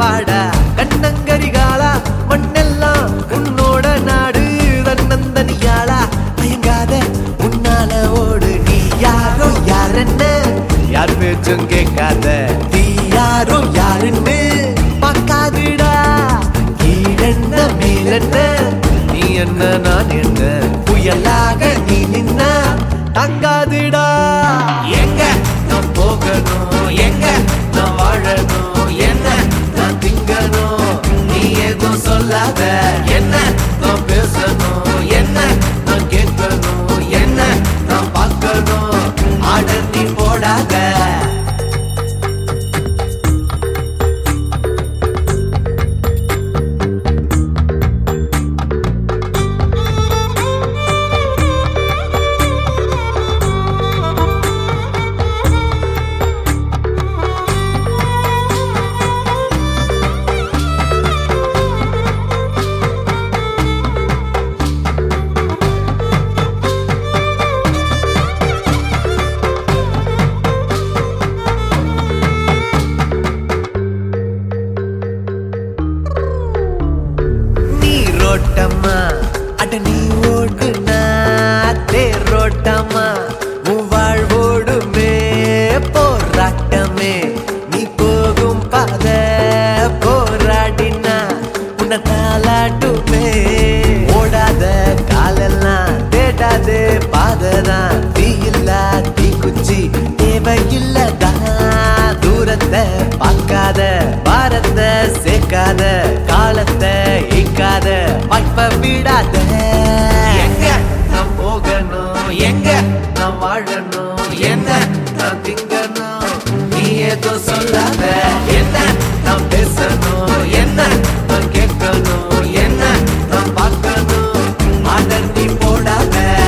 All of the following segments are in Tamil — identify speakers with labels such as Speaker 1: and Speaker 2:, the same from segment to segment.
Speaker 1: வாடா கண்ணங்கரிகாலா மண்ணெல்லாம் உன்னோட நாடு தன்னந்தனியாளா மயங்காத உன்னால ஓடு நீ யாரோ யாருன்னு யார் பேச்சும் கேட்காத நீ யாரோ யாருன்னு பார்க்காதுடா கீழென்ன மேலென்ன நீ என்ன நான் என்ன புயலாக நீ நின்னா தங்காதுடா எங்க நான் போகணும் எங்க நான் வாழணும் என்ன நான் திங்கணும் நீ எதுவும் சொல்லாத என்ன நான் பேசணும் என்ன நான் கேட்கணும் என்ன நான் பார்க்கணும் ஆர்டர் நீ போடாத நீரோட்டமா அட நீ ஓடுனா தேரோட்டமா உன் வாழ்வோடுமே போராட்டமே நீ போகும் பாத போராடினா உன்னை தாளாட்டுமே ஓடாத காலெல்லாம் தேடாதே பாததான் தீ இல்ல தீ குச்சி தேவையில்லதான் தூரத்தை பார்க்காத பாரத்தை சேர்க்காத காலத்தை ஈக்காத வாய்ப்ப விடாத எங்க நான் போகணும் எங்க நான் வாழணும் என்ன நான் திங்கணும் நீ ஏதோ சொல்லாத என்ன நான் பேசணும் என்ன நான் கேட்கணும் என்ன நான் பார்க்கணும் ஆர்டர் நீ போடாத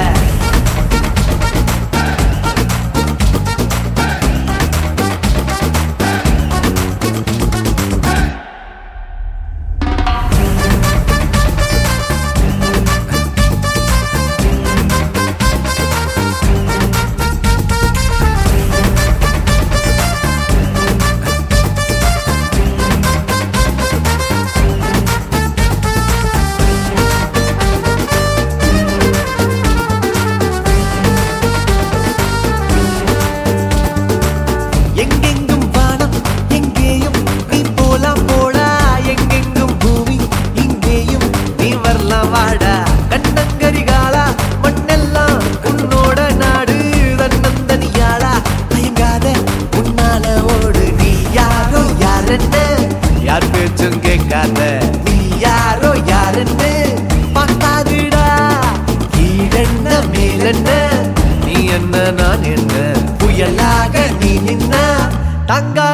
Speaker 1: எங்கெங்கும் வானம் எங்கேயும் நீ போலாம் போடா எங்கெங்கும் பூமி இங்கேயும் நீ வரலாம் வாடா கண்ணங்கரிகாலா மண்ணெல்லாம் உன்னோட நாடு தன்னந்தனியாளா மயங்காத உன்னால ஓடு நீ யாரோ யாருன்னு யார் பேச்சும் கேட்காத நீ யாரோ யாருன்னு பார்க்காதுடா கீழென்ன மேலென்ன நீ என்ன நான் என்ன புயலாக நீ நின்னா தங்கா